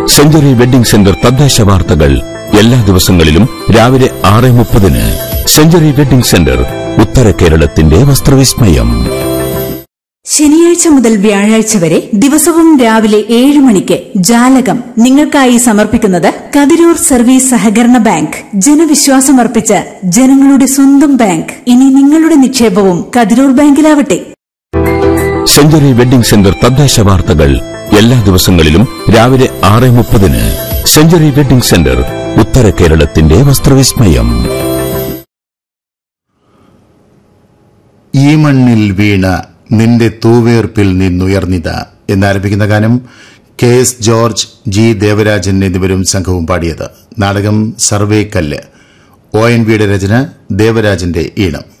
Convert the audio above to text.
century wedding centre തദ്ദേശ വാർത്തകൾ എല്ലാ ദിവസങ്ങളിലും രാവിലെ ആറ് മുപ്പതിന് സെഞ്ചുറി വെഡിംഗ് സെന്റർ ഉത്തര കേരളത്തിന്റെ വസ്ത്രവിസ്മയം ശനിയാഴ്ച മുതൽ വ്യാഴാഴ്ച വരെ ദിവസവും രാവിലെ ഏഴ് മണിക്ക് ജാലകം നിങ്ങൾക്കായി സമർപ്പിക്കുന്നത് കതിരൂർ സർവീസ് സഹകരണ ബാങ്ക് ജനവിശ്വാസമർപ്പിച്ച ജനങ്ങളുടെ സ്വന്തം ബാങ്ക് ഇനി നിങ്ങളുടെ നിക്ഷേപവും കതിരൂർ ബാങ്കിലാവട്ടെ സെഞ്ചുറി വെഡിംഗ് സെന്റർ തദ്ദേശ വാർത്തകൾ എല്ലാ ദിവസങ്ങളിലും രാവിലെ ആറ് മുപ്പതിന് സെഞ്ചുറി വെഡിംഗ് സെന്റർ ഉത്തര കേരളത്തിന്റെ വസ്ത്രവിസ്മയം ഈ മണ്ണിൽ വീണ നിന്റെ തൂവേർപ്പിൽ നിന്നുയർന്നിത എന്നാരംഭിക്കുന്ന ഗാനം K S George G Devarajan എന്നിവരും സംഘവും പാടിയത് നാടകം സർവേ കല്ല് ഒ എൻ വിയുടെ രചന ദേവരാജന്റെ ഈണം